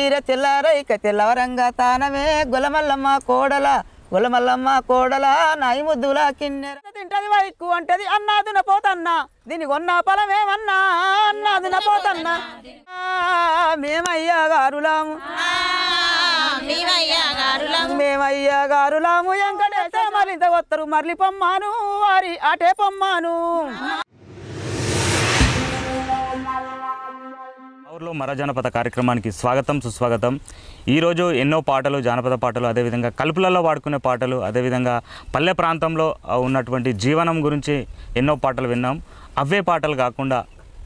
తీర తెల్లారైక తెల్లవరంగా తానమే గులమల్లమ్మ కోడల గులమల్లమ్మ కోడల నాయి ముద్దుల కిన్నెర తింటది వైకు అంటది అన్నాదున పోతన్నా దీని కొన్న పొలమేమన్నా అన్నాదున పోతన్నా ఆ, మేమయ్యా గారులాము మేమయ్యా గారులాము వెంకటేశ మరింత వత్తరు మరలి పొమ్మాను వారి అటే పొమ్మాను ఊర్లో మర జానపద కార్యక్రమానికి స్వాగతం సుస్వాగతం ఈరోజు ఎన్నో పాటలు జానపద పాటలు అదేవిధంగా కలుపులలో వాడుకునే పాటలు అదేవిధంగా పల్లె ప్రాంతంలో ఆ, ఉన్నటువంటి జీవనం గురించి ఎన్నో పాటలు విన్నాం అవే పాటలు కాకుండా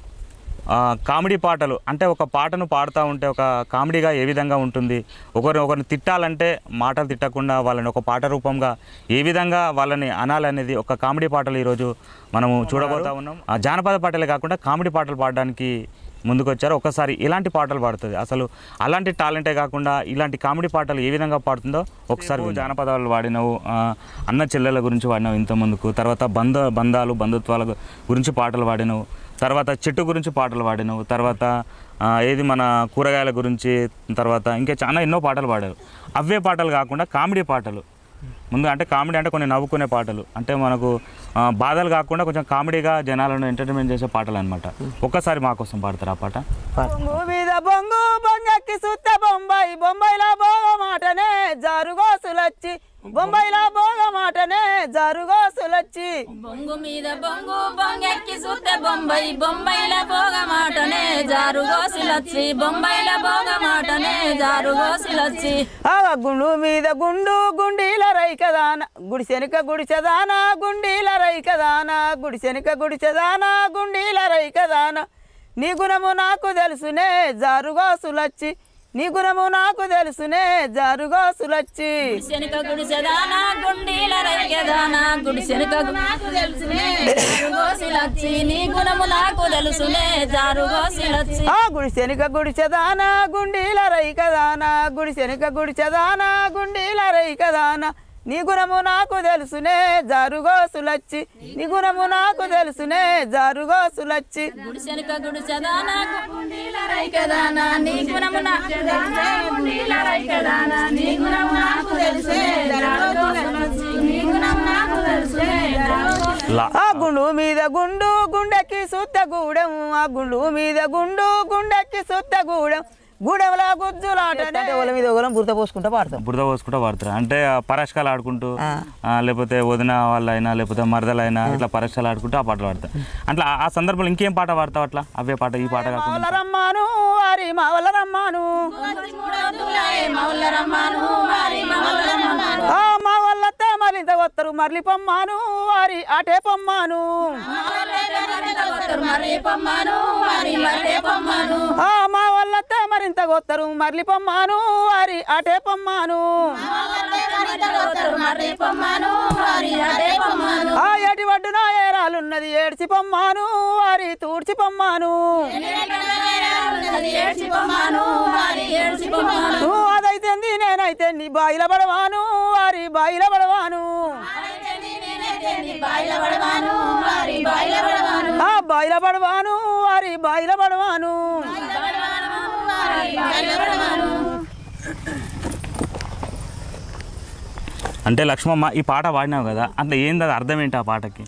ఆ, కామెడీ పాటలు అంటే ఒక పాటను పాడుతూ ఉంటే ఒక కామెడీగా ఏ విధంగా ఉంటుంది ఒకరిని ఒకరిని తిట్టాలంటే మాటలు తిట్టకుండా వాళ్ళని ఒక పాట రూపంగా ఏ విధంగా వాళ్ళని అనాలనేది ఒక కామెడీ పాటలు ఈరోజు మనము చూడబోతా ఉన్నాం ఆ జానపద పాటలే కాకుండా కామెడీ పాటలు పాడడానికి ముందుకొచ్చారు ఒకసారి ఇలాంటి పాటలు పాడుతుంది అసలు అలాంటి టాలెంటే కాకుండా ఇలాంటి కామెడీ పాటలు ఏ విధంగా పాడుతుందో ఒకసారి జానపదాలు వాడినవు ఆ, అన్న చెల్లెల గురించి వాడినావు ఇంత ముందుకు తర్వాత బంధ బంధాలు బంధుత్వాల గు- గురించి పాటలు పాడినవు తర్వాత చెట్టు గురించి పాటలు పాడినవు తర్వాత ఆ, ఏది మన కూరగాయల గురించి తర్వాత ఇంకా చాలా ఎన్నో పాటలు పాడారు అవే పాటలు కాకుండా కామెడీ పాటలు ముందు అంటే కామెడీ అంటే కొన్ని నవ్వుకునే పాటలు అంటే మనకు ఆ, బాధలు కాకుండా కొంచెం కామెడీగా జనాలను ఎంటర్టైన్మెంట్ చేసే పాటలు అనమాట ఒక్కసారి మా కోసం పాడతారు ఆ పాట బొంగు మీద బొంగు బొంగెక్కి సుత్త బొంబాయి బొంబాయిలా బోగ మాటనే జారుగోసులచ్చి బొంబాయిలా బోగ మాటనే జారుగోసులచ్చి బొంగు మీద బొంగు బొంగెక్కి సుత్తే బొంబాయి బొంబాయిల బోగ మాటనే జారు గోసిలొచ్చి బొంబాయిల బోగ మాటనే జారు గోసిలొచ్చి ఆ గుండు మీద గుండు గుండీల రైకదాన గుడిసెనక గుడిసెదాన గుండీల రైకదాన గుడిసెనక గుడిసెదాన గుండీల రైకదాన నీ గుణము నాకు తెలుసునే జారుగోసులచ్చి నీ గుణము నాకు తెలుసునే జారుగోసులచ్చి శనక గుడిసెదాన గుండీల రైకెదాన గుడి శనక నాకు తెలుసునే జారు గోసిలొచ్చి నీ గుణము నాకు తెలుసునే జారు గోసిలొచ్చి ఆ గుడిసెనక గుడిసెదాన గుండీల రైకదాన గుడిసెనక గుడిసెదాన గుండీల రైకదాన నీ గుణము నాకు తెలుసునే జారుగోసులచ్చి నీ గుణము నాకు తెలుసునే జారుగోసులచ్చి గుడి శనక గుడిసెదాన గుండీల రైకెదాన నీ గుణము నాకు తెలుసే గుండీల రైకెదాన నీ గుణము నాకు తెలుసే జారు గోసిలొచ్చి నీ గుణము నాకు తెలుసే జారు గోసిలొచ్చి లా ఆ గుండు మీద గుండు గుండెకి సుత్త గూడెం ఆ గుండు మీద గుండు గుండెకి సుత్త గూడెం గూడెంలా గుజ్జులాటనే వాళ్ళ మీద ఒకరం బురద పోసుకుంటా పాడతాం బురద పోసుకుంటూ పాడతారు అంటే ఆ పరస్కాలు ఆడుకుంటూ ఆ. ఆ, లేకపోతే వదిన వాళ్ళైనా లేకపోతే మరదలైనా ఇట్లా పరస్కాలు ఆడుకుంటూ ఆ పాటలు పాడతారు అట్లా ఆ- ఆ సందర్భంలో ఇంకేం పాట పాడతావు అట్లా అవే పాట ఈ పాట మా కాకుండా వాళ్ళ రమ్మాను వారి మా వాళ్ళ రమ్మాను మౌలరమ్మాను మరి మౌలరమ్మాను ఆ మా వాళ్ళతే మరింత వత్తరు మరలి పొమ్మాను వారి అటే పొమ్మాను మరి పొమ్మాను మరి మరే పొమ్మాను ఆ మా వాళ్ళతే మరింత గొత్తరు మరలి పొమ్మాను వారి అటే పొమ్మాను మరి పొమ్మాను మరి అదే పొమ్మాను ఆ ఏటి వడ్డున ఏరాలున్నది ఏడ్చి పొమ్మాను వారి తూడ్చి పొమ్మాను అది ఏడ్చి పొమ్మాను మరి ఏడ్చి పొమ్మాను నువ్వు అదైతేంది నేనైతే నీ బాయిల పడవాను వారి బాయిల పడవాను బాయిల పడవాను మరి బాయిల పడవాను ఆ బాయిల పడవాను వారి బాయిల పడవాను మరి బాయిల పడవాను అంటే లక్ష్మమ్మ ఈ పాట పాడినావు కదా అట్లా ఏంది అది అర్థం ఏంటి ఆ పాటకి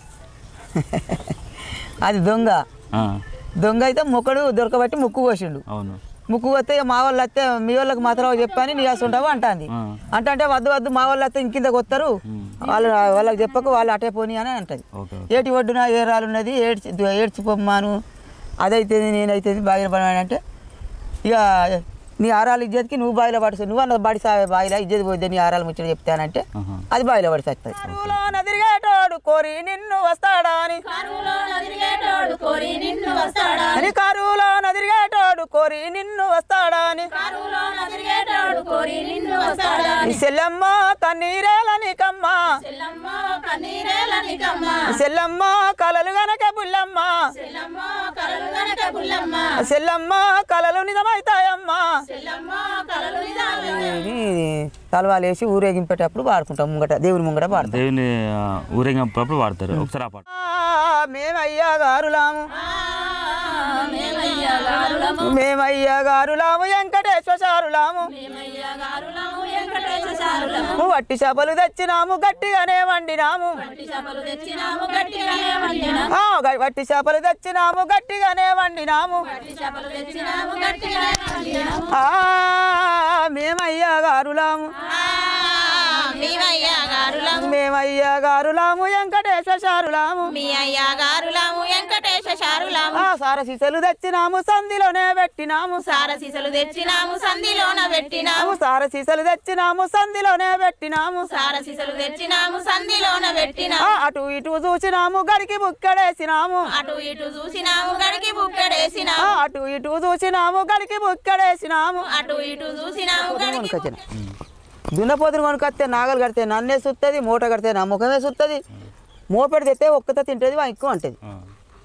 అది దొంగ ఆ, దొంగ అయితే ముక్కడు దొరకబట్టి ముక్కు కోసిండు అవును ముక్కు వస్తే ఇక మా వాళ్ళు వస్తే మీ వాళ్ళకి మాత్రం చెప్పని నీ ఉంటావు అంటాంది ఆ. అంటే అంటే వద్దు వద్దు మా వాళ్ళు వస్తే ఇంకిందకు వస్తారు వాళ్ళు వాళ్ళకి చెప్పకు వాళ్ళు అటే పోనీ అని అంటది ఓకే ఏటి ఒడ్డున ఏ రాళ్ళు ఉన్నది ఏడ్చి ఏడ్చి పొమ్మాను అదైతే నేనైతే బాయిల పడమని అంటే ఇక నీ ఆరాలు ఇజ్జతికి నువ్వు బాయిలో పడుతుంది నువ్వు అన్న బడి సావే బాయిలో ఇజ్జతి పోద్ది నీ ఆరాలు ముచ్చట చెప్తానంటే ఆహా. అది బాయిలో పడి వస్తుంది తిరిగేటోడు కోరి నిన్ను వస్తాడా అని కరువులో నదిరిగేటోడు కోరి నిన్ను వస్తాడా అని కారులో నదిరిగేటోడు కోరి నిన్ను వస్తాడా అని కరువులో నదిరిగేటోడు కోరి నిన్ను వస్తాడా నీ సెల్లమ్మ కన్నీరేల నీకమ్మ చెల్లమ్మ కన్నీరేల నికమ్మ సెల్లమ్మ కలలు గనక బుల్లమ్మ చెల్లమ్మ కలలు గనక పుల్లమ్మ సెల్లమ్మ కలలు నిజమైతాయమ్మా చెల్లమ్మ కలలు నిదాలు ఇది తలవాలు వేసి ఊరేగింపేటప్పుడు పాడుకుంటాం ముంగట దేవుని ముంగట పాడతాం దేవుని ఆ, ఊరేగింపుప్పుడు వాడతారు ఒకసారి ఆ పాట ఆ, మేమయ్యా గారులాము మేమయ్య గారులము మేమయ్య గారులాము వెంకటేశ్వర సారులాము మేమయ్య గారులము వెంకటేశ సారులము వట్టి చేపలు తెచ్చినాము గట్టిగానే వండినాము పట్టి చేపలు తెచ్చినాము గట్టిగానే వండినాము ఆ, గ- వట్టి చేపలు తెచ్చినాము గట్టిగానే వండినాము పట్టి చేపలు తెచ్చినాము గట్టిగానే వండినాము ఆ మేమయ్య గారులాము మేమయ్య గారులము మేమయ్య గారులాము వెంకటేశ్వర సారులాము మీ అయ్య గారులము వెంకటేశ సారులము ఆ సార సీసలు తెచ్చినాము సంధిలోనే పెట్టినాము సార సీసలు తెచ్చినాము సంధిలోన పెట్టినాము నాము సార సీసలు తెచ్చినాము సంధిలోనే పెట్టినాము సార సీసలు తెచ్చినాము సంధిలోన ఆ, పెట్టినాము అటు ఇటు చూసినాము గడికి బుక్కడేసినాము అటు ఇటు చూసినాము గడికి ఆ, బుక్కడేసినాము అటు ఇటు చూసినాము గడికి బుక్కడేసినాము అటు ఇటు చూసినాము గడికి కొనుకొచ్చిన దున్నపోతులు కొనుకొస్తే నాగలు కడితే నన్నే సుత్తది మూట కడితే నా ముఖమే సుత్తది మోపెడు తెస్తే ఒక్కత తింటది ఎక్కువ అంటది ఆ,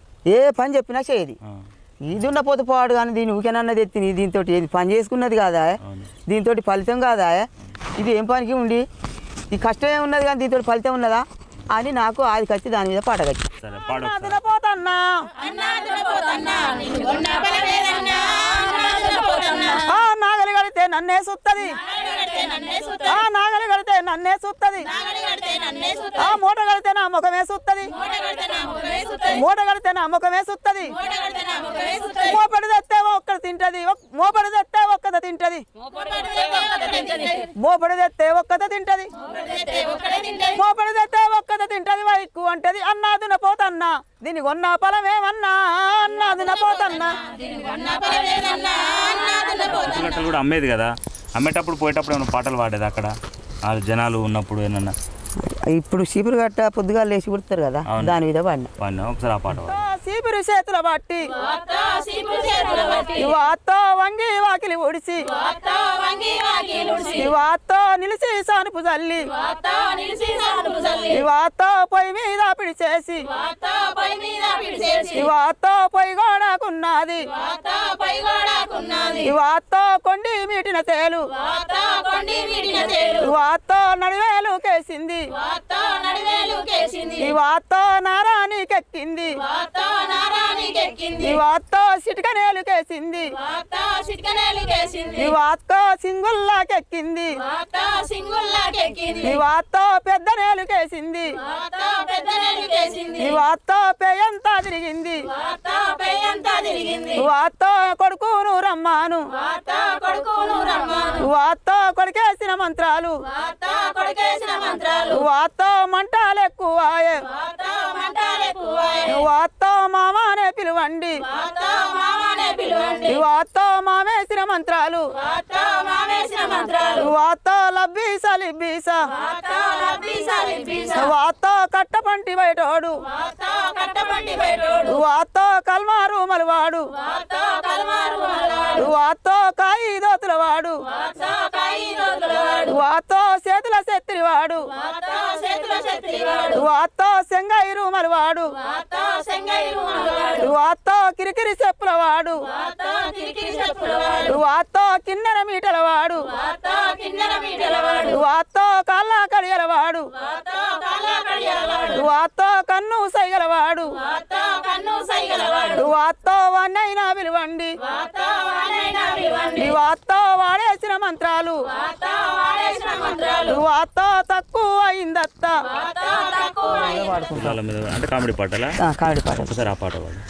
ఏ పని చెప్పినా చేయది ఆ, ఈ దున్నపోతు పాడు కానీ దీని ఊకెనన్నది ఎత్తి దీంతో ఏది పని చేసుకున్నది కాదా అవును. దీంతో ఫలితం కాదా ఇది ఏం పనికి ఉండి ఈ కష్టమే ఉన్నది కానీ దీంతో ఫలితం ఉన్నదా అని నాకు ఆది కచ్చి దాని మీద పాట కచ్చి సరే పాడు ఒకసారి. దున్నపోతన్నా అన్నా దున్నపోతన్నా నిన్ను కొన్న బలమేదన్నా అన్నా దున్నపోతన్నా ఆ నాగలి కడితే నన్నే సుత్తది నాగలి కడితే నన్నే సుత్త ఆ నాగలి కడితే నన్నే సుత్తది నాగలి కడితే నన్నే సుత్త ఆ మూట కడితే నా ముఖమే సుత్తది మూట కడితే నా ముఖమే సుత్త మూట కడితే నా ముఖమే సుత్తది మూట కడితే నా ముఖమే సుత్త మోపెడు తెస్తే ఒక్కటి తింటది ఒక్- మోపెడు తెస్తే ఒక్కత తింటది మోపడు కడితే ఒక్కటే తింటది మోపెడు తెస్తే ఒక్కత తింటది మోపడు తెస్తే ఒక్కటే తింటది మోపెడు తెస్తే ఒక్కత తింటది వైకు అంటది అన్నాదున పోతన్నా దీని కొన్న ఫలమేమన్నా అన్నాదున పోతన్నా దీని కొన్న బలమేదన్నా అన్నా దున్నపోతన్నా పుట్టుగట్టలు కూడా అమ్మేది కదా అమ్మేటప్పుడు పోయేటప్పుడు ఏమైనా పాటలు పాడేది అక్కడ ఆ జనాలు ఉన్నప్పుడు ఏమన్నా ఇప్పుడు చీపురు గట్ట పొద్దుగా లేచి పుడతారు కదా అవును. దాని మీద పడిన వాడినా ఒకసారి ఆ పాట పాడు చీపురు చేతుల బట్టి అత్త సీపురు చేతుల బట్టి వాతో వంగి వాకిలి ఒడిసి అత్త వంగి వాకిలుడిసి వాతో నిలిచి సానుపు చల్లి అత్త నిలిసి సానుపు చల్లి వాతో పొయ్యి మీద పిడిచేసి అత్త పై మీద పిడిచేసి వాతో పొయ్యి గోడకున్నది అత్త పై గోడాకున్నది వాతో కొండి మీటిన తేలు అత్త కొండి వీడిన తేలు వాతో నడివేలు కేసింది అత్త నడివేలు కేసింది ఈ వాతో నారానికెక్కింది అత్త నారానికెక్కింది ఈ వాతో సిటికనేలు కేసింది అత్త సిట్కనేలు కేసింది ఈ వాతో సింగుల్లాకెక్కింది అత్త సింగుల్లాకెక్కింది ఈ వాతో పెద్ద నేలు కేసింది అత్త పెద్ద నేలు కేసింది ఈ వాతో పేయంతా తిరిగింది అత్త పెయ్యంతా తిరిగింది ఈ వాతో కొడుకును రమ్మాను అత్త కొడుకును రమ్మాను ఈ వాతో కొడుకేసిన మంత్రాలు అత్త కొడుకేసిన మంత్రాలు వాతో మంటాలెక్కువాయే అత్త మంటాలెక్కువాయే వాతో మామానే పిలువండి అత్త మామనే పిలువండి ఈ వాతో మామేసిన మంత్రాలు అత్త మామేసిన మంత్రాలు వాతో లబ్బీస లిబ్బీస అత్త లబ్బీస లిబ్బీస వాతో కట్టపంటి బయటోడు అత్త కట్టబండి బయటోడు వాతో కల్మారు మలవాడు అత్త కలమారు మలవాడు వాతో కాయి దోతులవాడు అత్త కాయి రోజులవాడు వాతో చేతుల శత్రివాడు అత్త చేతుల శత్రివాడు వాతో సెంగైరు మలవాడు అత్త సెంగైరు మలవాడు వాతో కిరికిరి చెప్పులవాడు అత్త కిరికిరి చెప్పులవాడు వాతో కిన్నెర మీటలవాడు అత్త కిన్నెర మీటలవాడు వాతో కాళ్ళ కడియలవాడు అత్త కాళ్ళ కడియలవాడు వాతో కన్ను సైగలవాడు అత్త కన్ను సైగలవాడు వాతో వన్నైనా పిలువండి అత్త వాడైనా పిలువండి ఈ వాతో వాడేసిన మంత్రాలు అత్త వాడేసిన మంత్రాలు వాతో తక్కువ అయిందత్త అత్త తక్కువ పుట్టాల మీద అంటే కామెడీ పాటలా కామెడీ పాట ఒకసారి ఆ పాట పాడు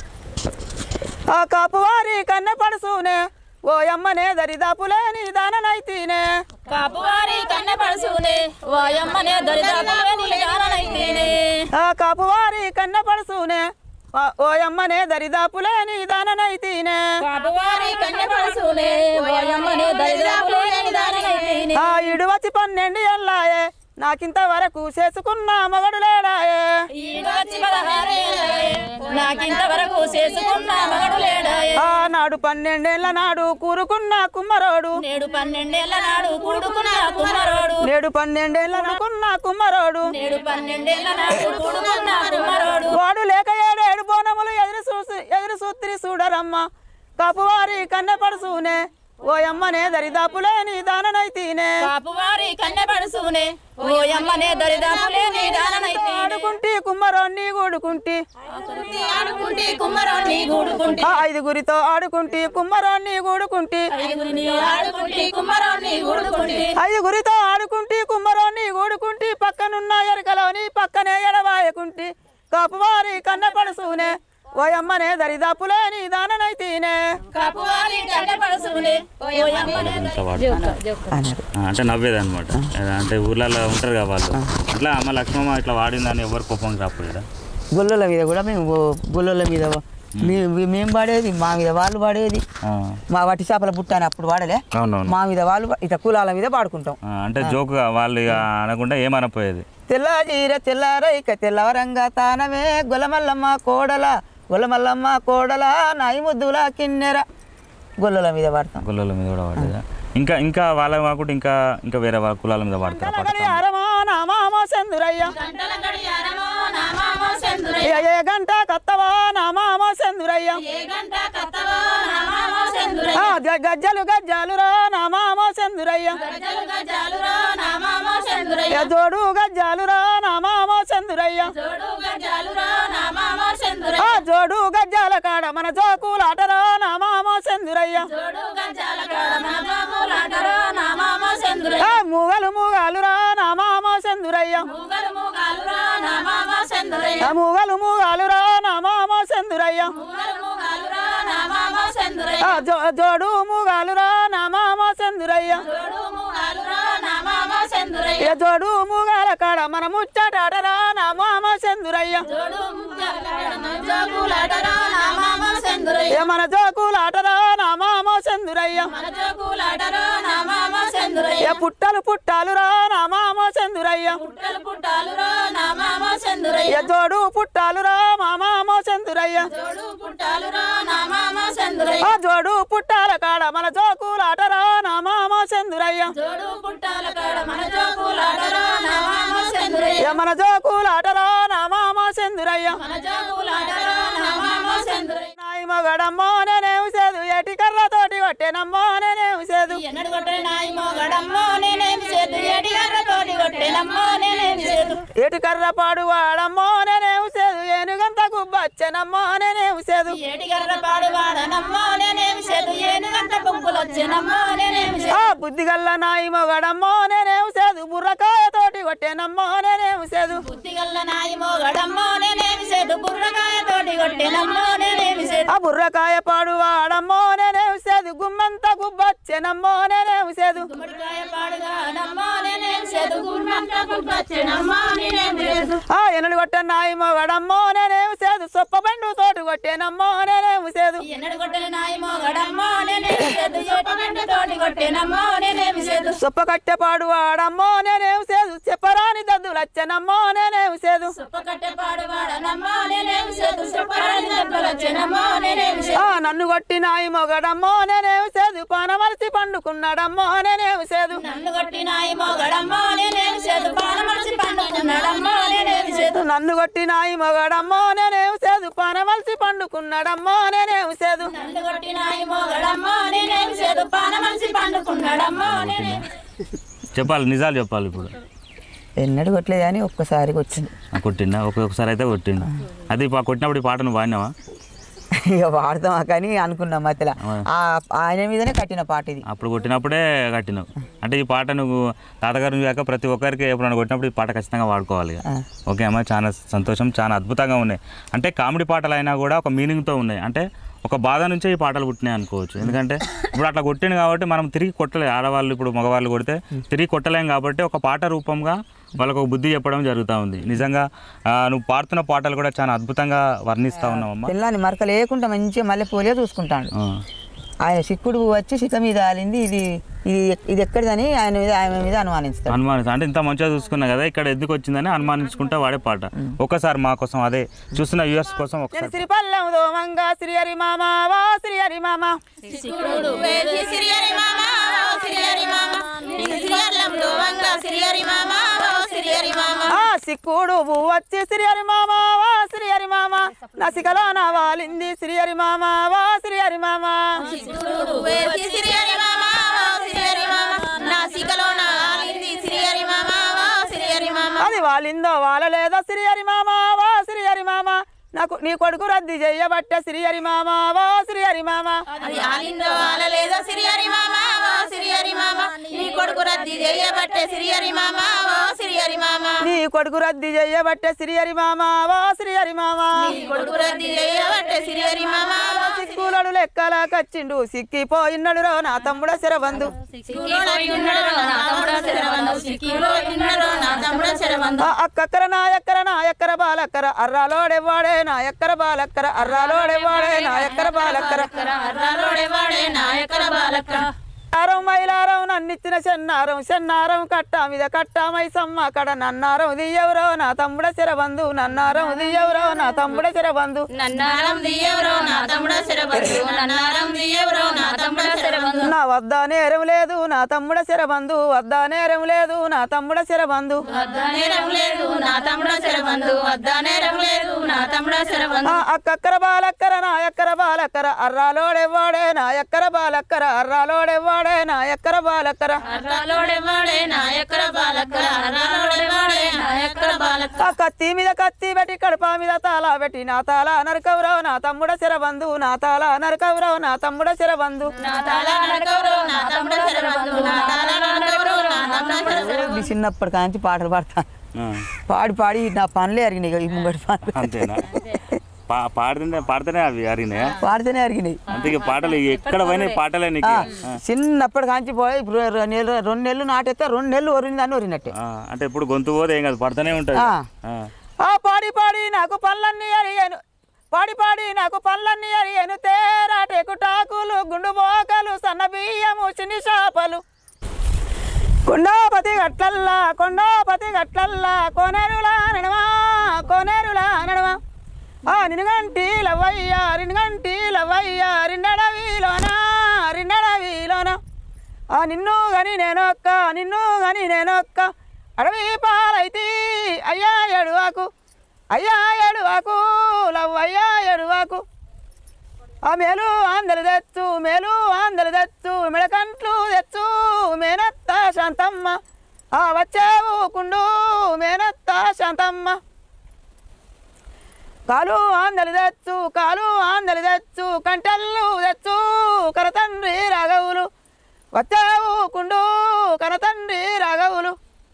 ఆ కాపువారి కన్నె పడుసూనే ఓ అమ్మనే దరిదాపులేని దాననైతీనే కాపువారి కన్నె పడుసునే వాయమ్మనే దరిదాపులేని దాననైతేనే ఆ కాపువారి కన్నె పడుసూనే ఆ- ఓ అమ్మనే దరిదాపులేని దాననైతీనే కాపువారి కన్నె పడుసునే వాయమ్మనే దరిదాపులేని దాననైతేనే ఆ ఇడు వచ్చి పన్నెండు ఎల్లాయే నాకింత వరకు చేసుకున్న మగడు లేడాయే ఈడు వచ్చి పదహారేళ్ళాయే నాకింతవరకు చేసుకున్న మగడు లేడాయే ఆ నాడు పన్నెండేళ్ల నాడు కూరుకున్న కుమ్మరోడు నేడు పన్నెండేళ్ల నాడు కూడుకున్న కుమ్మరోడు నేడు పన్నెండేళ్ల నాడుకున్న కుమ్మరోడు నేడు పన్నెండేళ్ల నాడు కూడుకున్న కుమ్మరోడు వాడు లేక ఏడేడు బోనములు ఎదురు చూసి ఎదురు సూత్రి చూడరమ్మ కాపువారి కన్నె పడుసూనే ఓ అమ్మనే దరిదాపులేని దాననైతీనే కాపువారి కన్నె పడుసునే ఓయమ్మనే దరిదాపులే నీ దాననైతే ఆడుకుంటే కుమ్మరాన్ని గూడుకుంటే ఆడుకుంటే కుమ్మరాన్ని గూడుకుంటే ఆ ఐదుగురితో ఆడుకుంటే కుమ్మరాన్ని గూడుకుంటే ఐదుగురిని ఆడుకుంటే కుమ్మరాన్ని గూడుకుంటే ఐదుగురితో ఆడుకుంటే కుమ్మరాన్ని గూడుకుంటే పక్కనున్న ఎరకలోని పక్కనే ఎడవాయకుంటే కాపువారి కన్న పడుసూనే ఓయమ్మనే దరిదాపులే నీ దాననైతేనే కాపువారి కన్నపడుసునే ఓయమ్మనే ఇట్లా వాడు అన్నారు ఆ, అంటే నవ్వేది అనమాట అంటే ఊర్లలో ఉంటారు కదా వాళ్ళు అట్లా అమ్మ లక్ష్మమ్మ ఇట్లా వాడిందని ఎవరు కోపం రాకపోయాడా గుళ్ళల మీద కూడా మేము గుళ్ళల మీద మీ- మేము పాడేది మా మీద వాళ్ళు పాడేది ఆ, మా వట్టి చేపల బుట్ట అని అప్పుడు వాడలే అవునవును మా మీద వాళ్ళు ఇట కులాల మీద పాడుకుంటాం ఆ, అంటే జోక్గా వాళ్ళు ఇక అనకుండా ఏమనపోయేది తెల్ల చీర తెల్లారైక తెల్లవరంగా తానమే గులమల్లమ్మ కోడల గులమల్లమ్మ కోడల నాయి ముద్దుల కిన్నెర గొల్లల మీద పాడతాం కులాల మీద కూడా వాడేదా ఇంకా ఇంకా వాళ్ళ కాకుండా ఇంకా ఇంకా వేరే వాళ్ళ కులాల మీద వాడతారు గలగలి అరమా నామామో చందురయ్య గంటల గడియారమో నామామో చంద్రయ్య ఏ ఏ గంట కత్తవా నామామో చందురయ్య ఏ గంట కత్తవో నామామో చంద్రయ్య ఆ, గ- గజ్జలు గజ్జాలు రా నామామో చందురయ్య గజలు గజాలురో నామామో చంద్రయ్య ఏ జోడు గజ్జాలు రా నామామో చందురయ్య జోడు గజాలురో నామామో చంద్రయ్య ఆ జోడు గజ్జాల కాడ మన జోకులాటరా నామామో చందురయ్య జోడు గజాల కాడ మన బాబులాటరో నామామో చంద్రయ్య ఆ మూగలు మూగాలు రా నామామో చందురయ్య మూగలు మూగాలురో నామామో చంద్రయ్య ఆ మూగలు మూగాలు రా నామామో చందురయ్య మూగలు మూగాలురో నామామో చంద్రయ్య ఆ జో- జోడు మూగాలు రా నామామో చందురయ్య జోడు మూగాలురో నామామో చంద్రయ్య ఏ జోడు మూగాల కాడ మన ముచ్చటాటరా నామామో చందురయ్య జోడు ముగ్గుల కాడ మన జోకులాటరో నామామో చంద్రయ్య ఏ మన జోకులాటరా నామామో చందురయ్య మన జోకులాటరో నామామో చంద్రయ్య ఏ పుట్టలు పుట్టాలు రా నామామో చందురయ్య పుట్టలు పుట్టాలురో నామామో చంద్రయ్య ఏ జోడు పుట్టాలు రా మామామో చందురయ్య జోడు పుట్టాలురో నామామో చంద్రయ్య ఆ జోడు పుట్టాల కాడ మన జోకులాటరా నామామో చందురయ్య జోడు పుట్టాల కాడ మన జోకులాటరో నామామో చంద్రయ్య ఏ మన జోకులాటరా నామామో చందురయ్య మన జోకులాటరో నామామో చంద్రయ్య నాయి మగడమ్మో నేనేం సేదు ఏటి కర్రతోటి కొట్టేనమ్మో నేనేం సేదు ఎన్నడు కొట్టని నాయి మోగడమ్మో నేనేమి చేతు ఎడిగర్ర తోటి కొట్టెనమ్మో నేనేమి చేతు ఏటి కర్ర పాడు వాడమ్మో నేనేం సేదు ఏనుగంత గుబ్బచ్చనమ్మో నేనేం సేదు ఎడిగర్ర పాడు వాడనమ్మో నేనేమి చేతు ఏనుగంట పొంగులు వచ్చెనమ్మో నేనేమి చేతు ఆ బుద్ధిగల్ల నాయి మొగడమ్మో నేనేం సేదు బుర్రకాయ తోటి కొట్టేనమ్మో నేనేం సేదు బుద్ధిగల్ల నాయి మోగడమ్మో నేనేమి చేతు బుర్రకాయ తోటి కొట్టెనమ్మో నేనేమి చేతు ఆ బుర్రకాయ పాడు వాడమ్మో నేనేం సేదు గుమ్మంత గుబ్బచ్చనమ్మో నేనేం సేదు గుమ్మడికాయ పాడుగానమ్మో నేనేమి చేతు గుమ్మంట గుబ్బచ్చెనమ్మో నేనేమి చేతు ఆ ఎనడు కొట్ట నాయి మొగడమ్మో నేనేం సేదు సొప్ప బండు తోటి కొట్టేనమ్మో నేనేం సేదు ఎన్నడు కొట్టని నాయి మోగడమ్మో నేనేమి చేతు ఏటగంట తోటి కొట్టెనమ్మో నేనేమి చేతు సొప్ప కట్టె పాడు వాడమ్మో నేనేం సేదు చెప్పరాని దద్దులచ్చనమ్మో నేనేం సేదు సుప్ప కట్టె పాడు వాడనమ్మో నేనేమి చేతు సుప్పరాని దెబ్బలు వచ్చెనమ్మో నేనేమి చేతు ఆ నన్ను కొట్టి నాయి మొగడమ్మో నేనేం సేదు పానమలసి పండుకున్నాడమ్మో నేనేం సేదు నన్ను కొట్టి నాయి మోగడమ్మో నేనేమి చేతు పానమడిసి పండుకున్నాడమ్మో నేనేమి చేతు నన్ను కొట్టి నాయి మొగడమ్మో నేనేం సేదు పానమలసి పండుకున్నాడమ్మో నేనేం సేదు నన్ను కొట్టి నాయి మోగడమ్మో నేనేమి చేతు పానమడిసి పండుకున్నాడమ్మో నేనేమి చెప్పాలి నిజాలు చెప్పాలి ఇప్పుడు ఎన్నడు కొట్టలేదు అని ఒక్కసారికి వచ్చింది ఆ, కొట్టిండా ఒక్కొక్కసారి అయితే కొట్టిండు అది ఇప్పుడు ఆ కొట్టినప్పుడు ఈ పాట నువ్వు వాడినావా ఇక వాడతామా కానీ అనుకున్నాం మధ్యలో ఆ ఆయన మీదనే కట్టిన పాట ఇది అప్పుడు కొట్టినప్పుడే కట్టినావు అంటే ఈ పాట నువ్వు తాతగారు కాక ప్రతి ఒక్కరికి ఎప్పుడైనా కొట్టినప్పుడు ఈ పాట ఖచ్చితంగా వాడుకోవాలి ఇక. ఓకే అమ్మ చాలా సంతోషం చాలా అద్భుతంగా ఉన్నాయి అంటే కామెడీ పాటలు అయినా కూడా ఒక మీనింగ్తో ఉన్నాయి అంటే ఒక బాధ నుంచే ఈ పాటలు పుట్టినాయి అనుకోవచ్చు ఎందుకంటే ఇప్పుడు అట్లా కొట్టింది కాబట్టి మనం తిరిగి కొట్టలేదు ఆడవాళ్ళు ఇప్పుడు మగవాళ్ళు కొడితే తిరిగి కొట్టలేం కాబట్టి ఒక పాట రూపంగా వాళ్ళకు ఒక బుద్ధి చెప్పడం జరుగుతూ ఉంది నిజంగా ఆ, నువ్వు పాడుతున్న పాటలు కూడా చాలా అద్భుతంగా వర్ణిస్తూ ఉన్నావమ్మా పిల్లని మరక లేకుండా మంచిగా మళ్ళీ పోలియో చూసుకుంటాడు ఆ. ఆయన సిక్కుడు వచ్చి సిక్క మీద ఆలింది ఇది ఇది ఇది ఎక్కడిదని ఆయన మీద ఆయన మీద అనుమానిస్తాడు అనుమానిస్తా అంటే ఇంత మంచిగా చూసుకున్నా కదా ఇక్కడ ఎందుకు వచ్చిందని అనుమానించుకుంటా వాడే పాట ఒక్కసారి మా కోసం అదే చూస్తున్న వ్యూవర్స్ కోసం ఒకసారి శ్రీ పల్లెం దోమంగా శ్రీ హరి మామ వా శ్రీ హరి మామ శివుడు వేసి సిరియరి మామ ఓ సిరియరి మామ నీ సిరియర్లంలో వంగ సిరియరి మామ ఓ సిరియరి మామ ఆ సిక్కుడు పువ్వు వచ్చి శ్రీ హరి మామ వా శ్రీ హరి మామ నసికలో నా వాలింది శ్రీ హరి మామ వా శ్రీ హరి మామ శివుడు వేసి సిరియరి మామ ఓ సిరియరి మామ నా సికలో నా ఆలింది సిరియరి మామ ఓ ఆలిందో వాలలేదో శ్రీ హరి మామ వా శ్రీ హరి మామ నాకు నీ కొడుకు రద్ది చెయ్యబట్టే శ్రీ హరి మామ వా శ్రీ హరి మామ అది ఆలిందో ఆలలేదో సిరియరి మామ ఓ సిరియరి మామ నీ కొడుకు రద్ది చేయబట్టే సిరియరి మామ ఓ సిరియరి మామ నీ కొడుకు రద్ది చెయ్యబట్టే శ్రీ హరి మామ వా శ్రీ హరి మామ నీ కొడుకు రద్ది చేయబట్టే సిరియరి మామ ఓ సిక్కులడు లెక్కలా కచ్చిండు సిక్కిపోయిన్నడు రో నా తమ్ముడ శరబంధు సిక్కిలో ఉన్నాడు నా తమ్ముడు శరవందు సిక్కిలో ఉన్నాడు నా తమ్ముడు శరవందు ఆ అక్కక్కర నా ఎక్కర నా ఎక్కర బాలక్కర అర్రాలోడెవ్వాడే నా ఎక్కర బాలక్కర అర్రాలోడెవ్వాడే నా ఎక్కర బాలక్కర అర్రాలోడే వాడే నాయకర బాలక ఆరం మైలారం నన్నిచ్చిన చెన్నారం చెన్నారం కట్టా మీద కట్టామై సమ్మ కడ నన్నారం దియ్యవరో నా తమ్ముడ శరబంధు నన్నారం దియ్యవరో నా తమ్ముడ శరబంధు నన్నారం దియ్యవరో నా తమ్ముడ శరబందు నన్నారం దియ్యవరో నా తమ్ముడ శరబందు నా వద్ద నేరం లేదు నా తమ్ముడ శరబంధు వద్ద నేరం లేదు నా తమ్ముడ శరబంధు వద్ద నేరం లేదు నా తమ్ముడ శరబందు వద్ద నేరం లేదు నా తమ్ముడ శరబందు ఆ అక్కక్కర బాలక్కర నా ఎక్కర బాలక్కర అర్రాలోడెవ్వాడే నా ఎక్కర బాలక్కర అర్రాలోడెవ్వాడే నా ఎక్కర బాలక్కర అర్రాలోడే వాడే నాయకర బాలకర అర్రాలోడే వాడే నాయకర బాలక ఆ కత్తి మీద కత్తి పెట్టి కడప మీద తాళ పెట్టి నా తాళ నరకవురావు నా తమ్ముడ శరబంధు నా తాళ నరకవురావు నా తమ్ముడ శరబంధు నా తాళ నడకవరో నా తమ్ముడ శరబందు నా తాళ నడకవరో నా తమ్ముడ శరబందు చిన్నప్పటి కాంచి పాటలు పాడతాను ఆ, పాడి పాడి నా పనులే అరిగినాయి ఇక ఈ ముంగటి పనులు అంతేనా పా పాడుతుంటే పాడితేనే అవి అరిగినాయి పాడితేనే అరిగినాయి అంతే ఇక పాటలు ఎక్కడ పోయినాయి పాటలే నీకు ఆ, చిన్నప్పటి కాంచి పోయి ఇప్పుడు రె- నెల రెండు నెలలు నాటేస్తే రెండు నెలలు ఒరింది అని ఒరినట్టే ఆ, అంటే ఇప్పుడు గొంతు పోతే ఏం కాదు పడుతూనే ఉంటుంది ఆ. ఆ, ఆ పాడి పాడి నాకు పళ్ళన్నీ అరిగాను పాడి పాడి నాకు పళ్ళన్నీ అరిగాను తేరాటెకు టాకులు గుండు బోకలు సన్న బియ్యము చిన్ని చేపలు కొండాపతి గట్లల్లా కొండాపతి గట్లల్లా కోనేరులా నడవా కోనేరులా నడవా ఆ నినుగంటి లవ్వయ్య రినుగంటి లవ్వయ్య రిండడవిలోనా రిండడవిలోనా ఆ నిన్ను గని నేనొక్క నిన్ను గని నేనొక్క అడవి పాలైతి అయ్యా ఎడువాకు అయ్యా ఎడువాకు లవ్వయ్యా ఎడువాకు ఆ మేలు ఆందలు తెచ్చు మేలు ఆందలు తెచ్చు మెడకంట్లు తెచ్చు మేనత్త శాంతమ్మ ఆ వచ్చావు కుండు మేనత్త శాంతమ్మ కాలు ఆందలు తెచ్చు కాలు ఆందలు తెచ్చు కంటల్లు తెచ్చు కరతండ్రి రాఘవులు వచ్చావు కుండు కరతండ్రి రాఘవులు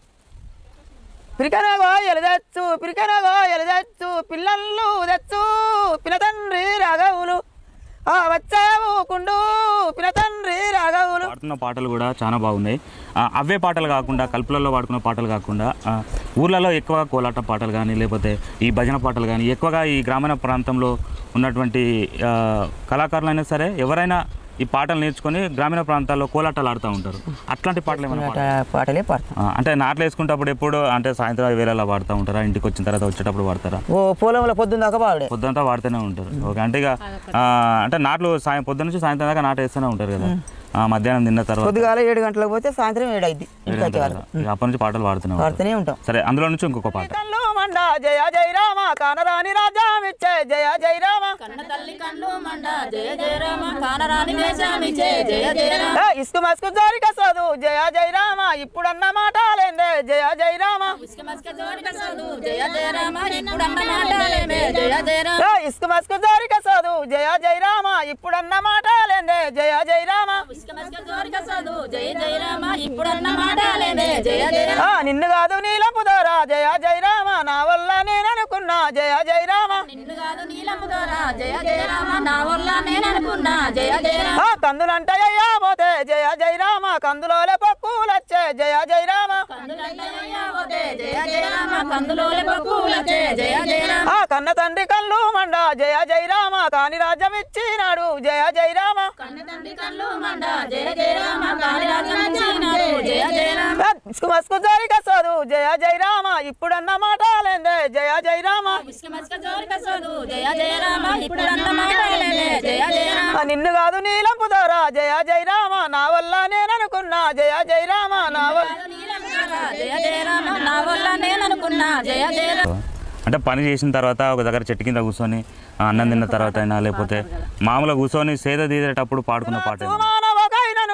పిరికన గోయలు తెచ్చు పిరికన గోయలు తెచ్చు పిల్లలు తెచ్చు పినతండ్రి రాఘవులు ఆ వచ్చావు కుండు పినతండ్రి రాఘవులు పాడుతున్న పాటలు కూడా చాలా బాగున్నాయి ఆ, అవే పాటలు కాకుండా కలుపులలో పాడుకున్న పాటలు కాకుండా ఆ, ఊర్లలో ఎక్కువగా కోలాట పాటలు కానీ లేకపోతే ఈ భజన పాటలు కానీ ఎక్కువగా ఈ గ్రామీణ ప్రాంతంలో ఉన్నటువంటి ఆ, కళాకారులైనా సరే ఎవరైనా ఈ పాటలు నేర్చుకొని గ్రామీణ ప్రాంతాల్లో కోలాటాలు ఆడుతూ ఉంటారు అట్లాంటి పాటలు ఏమైనా పాడతారా? పాటలే పాడతాం ఆ, అంటే నాట్లు వేసుకుంటప్పుడు ఎప్పుడు అంటే సాయంత్రం వేళలా పాడుతూ ఉంటారా ఇంటికి వచ్చిన తర్వాత వచ్చేటప్పుడు పాడతారా ఓ పొలంలో పొద్దున్న దాకా పాడే పొద్దుంతా వాడుతూనే ఉంటారు ఓకే అంటే ఇక ఆ, అంటే నాట్లు సాయం పొద్దున్న నుంచి సాయంత్రం దాకా నాటు వేస్తూనే ఉంటారు కదా ఆ, మధ్యాహ్నం తిన్న తర్వాత పొద్దుగాల ఏడు గంటలకు పోతే సాయంత్రం ఏడు అయింది ఏడు గంటల దాకా. ఇక అప్పటి నుంచి పాటలు పాడుతూనే ఉంటారు పాడుతూనే ఉంటాం సరే అందులో నుంచి ఇంకొక పాట కళ్ళు మండ జయ జయ రామ కానరాని రాజామిచ్చే జయ జయ రామ కన్న తల్లి కన్ను మండ జయ జయ రామ కానరాని వేషమిచ్చే జయ జయ రామ ఏ, ఇసుక మసుకు జోరిక సోదు జయ జయ రామ ఇప్పుడన్న మాట లేందే జయ జయ రామ ఇసుక మస్క జోడిక సోదు జయ జయ రామ ఇప్పుడన్న మాటలేమే జయ జయ రామ ఏ, ఇసుక మసుకు జోరిక సోదు జయ జయ రామ ఇప్పుడన్న మాట లేందే జయ జయ రామ ఇసుక మస్క జోడిక సోదు జయ జయ రామ ఇప్పుడన్న మాటలేమే జయ జయ రామ ఆ, నిన్ను కాదు నీలపు దోరా జయ జయ రామ నా వల్ల నేను అనుకున్నా జయ జయ రామ నిన్ను కాదు నీలము ద్వారా జయ జయ రామ నా వల్ల నేను అనుకున్నా జయ జయ రామ ఆ కందులంట అయ్యా పోతే జయ జయ రామ కందులోలే పక్కులచ్చే జయ జయ రామ కందులయ్యవోతే జయ జయ రామ కందులోలే పక్కులచే జయ జయ రామ ఆ కన్న తండ్రి కళ్ళు మండ జయ జయ రామ కాని రాజ్యం ఇచ్చినాడు జయ జయ రామ కన్న తండ్రి కళ్ళు మండ జయ జయ రామ కాళిరాజు నచ్చినాడు జయ జయ రామ ఇసుక మసుకు జరిక సోదు జయ జయ రామ ఇప్పుడన్న మాట లేందే జయ జయ రామ ఇసుక మస్క జోడిక సోదు జయ జయ రామ ఇప్పుడన్న మాటలేమే జయ జయ రామ ఆ నిన్ను కాదు నీలంపు దోరా జయ జయ రామ నా వల్ల నేను అనుకున్నా జయ జయ రామ నా వల్ల నీలము ద్వారా జయ జయ రామ నా వల్ల నేను అనుకున్నా జయ జయ రామ అంటే పని చేసిన తర్వాత ఒక దగ్గర చెట్టు కింద కూర్చొని ఆ, అన్నం తిన్న తర్వాత అయినా లేకపోతే మామూలుగా కూర్చొని సేద తీసేటప్పుడు పాడుకున్న పాట ఏమన్నా? మానవకైనను భంగం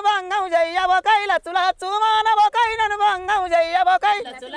చెయ్యబొకై లచ్చుల చూమానబొకై నన్ను భంగం చెయ్యబొకై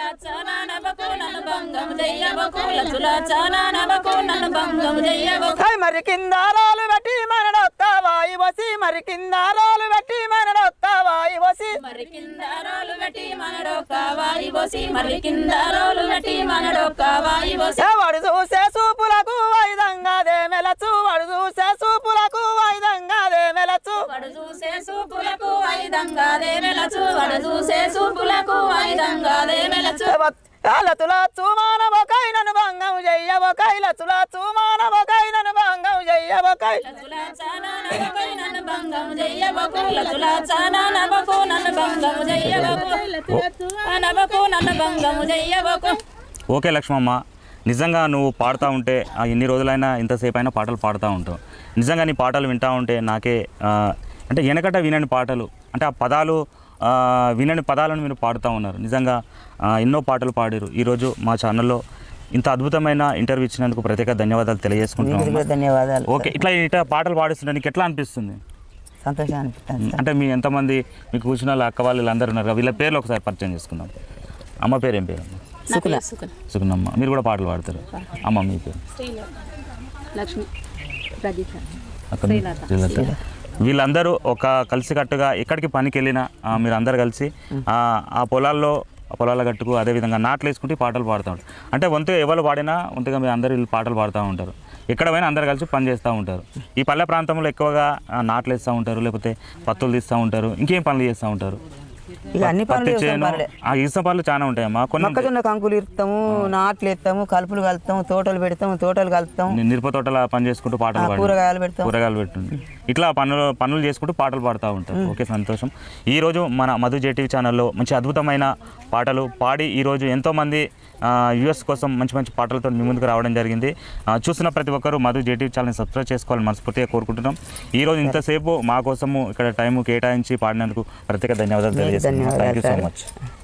కై మరి కిందారాలు పెట్టి మనడొత్తావాయి వసి మరి కిందారాలు పెట్టి మనడొత్తావాయి వసి మరి కిందారోలు పెట్టి మనడొక్కవాయి బోసి మరి కిందారోలు పెట్టి మనడొక్కవాయి బోసి వాడు చూసే సూపులకు వైదంగా దేమెలచ్చు వాడు చూసే సూపులకు వైదంగా దేమెలచ్చు వడు చూసే సూపులకు ఐదంగా దేమెలచు వడు చూసే సూపులకు ఐదంగా దేమెలచు లతుల చూమానబొకై నన్ను భంగం చెయ్యబొకై లతుల చూమానబొకై నన్ను భంగం చెయ్యబొకై లతుల చానా నబకు నన్ను భంగం చెయ్యబకు లతుల చానా నబకు నన్ను భంగం చెయ్యబకు నబకు నన్ను భంగం చెయ్యబకు ఓకే లక్ష్మమ్మ నిజంగా నువ్వు పాడుతూ ఉంటే ఆ ఎన్ని రోజులైనా ఇంతసేపు అయినా పాటలు పాడుతూ ఉంటావు నిజంగా నీ పాటలు వింటూ ఉంటే నాకే ఆ, అంటే వెనకట వినని పాటలు అంటే ఆ పదాలు ఆ, వినని పదాలను మీరు పాడుతూ ఉన్నారు నిజంగా ఆ, ఎన్నో పాటలు పాడారు ఈరోజు మా ఛానల్లో ఇంత అద్భుతమైన ఇంటర్వ్యూ ఇచ్చినందుకు ప్రత్యేక ధన్యవాదాలు మీకు తెలియజేసుకుంటున్నాను కూడా ధన్యవాదాలు ఓకే ఇట్లా ఇట్లా పాటలు పాడిస్తుంటే నీకు ఎట్లా అనిపిస్తుంది సంతోషం అనిపిస్తుంది అంటే మీ ఎంతమంది మీకు కూర్చున్న వాళ్ళ అక్క వాళ్ళు వీళ్ళందరూ ఉన్నారు కదా, వీళ్ళ పేర్లు ఒకసారి పరిచయం చేసుకుందాం అమ్మ పేరు ఏం పేరు అమ్మ సుకుల సుగుణమ్మ మీరు కూడా పాటలు పాడతారు అమ్మ మీ పేరు లక్ష్మి ప్రదీప అక్కడ శ్రీలత. వీళ్ళందరూ ఒక కలిసికట్టుగా ఎక్కడికి పనికి వెళ్ళినా ఆ, మీరు అందరు కలిసి ఆ, ఆ పొలాల్లో ఆ పొలాల గట్టుకు అదేవిధంగా నాట్లు వేసుకుంటే పాటలు పాడుతూ ఉంటారు అంటే వంతు ఎవరు పాడినా వంతుగా మీరు అందరు వీళ్ళు పాటలు పాడుతూ ఉంటారు ఎక్కడ పోయినా అందరు కలిసి పని చేస్తూ ఉంటారు ఈ పల్లె ప్రాంతంలో ఎక్కువగా ఆ, నాట్లు వేస్తూ ఉంటారు లేకపోతే పత్తులు తీస్తూ ఉంటారు ఇంకేం పనులు చేస్తూ ఉంటారు ఇక అన్ని పనులు పత్తి చేస్తాం చేను పనులే ఆ ఇసుక పనులు చాలా ఉంటాయమ్మా కొన్ని ఉంటాయి. మొక్కజొన్న కంకులు ఇరుతాము నాట్లు ఎత్తాము కలుపులు కలుపుతాము తోటలు పెడతాము తోటలు కలుపుతాం ని- మిరప తోటల పని చేసుకుంటూ పాటలు పాడు కూరగాయలు పెడతాం కూరగాయలు పెట్టుంది ఇట్లా పనులు పనులు చేసుకుంటూ పాటలు పాడుతూ ఉంటారు ఓకే సంతోషం ఈ రోజు మన మధు జేటీవీ ఛానల్లో మంచి అద్భుతమైన పాటలు పాడి ఈరోజు ఎంతోమంది యూఎస్ కోసం మంచి మంచి పాటలతో మీ ముందుకు రావడం జరిగింది ఆ, చూస్తున్న ప్రతి ఒక్కరూ మధు జేటీవీ ఛానల్ని సబ్స్క్రైబ్ చేసుకోవాలని మనస్ఫూర్తిగా కోరుకుంటున్నాం ఈ రోజు ఇంతసేపు మా కోసము ఇక్కడ టైం కేటాయించి పాడినందుకు ప్రత్యేక ధన్యవాదాలు తెలియజేస్తున్నాం థ్యాంక్ యూ సో ధన్యవాదాలు మచ్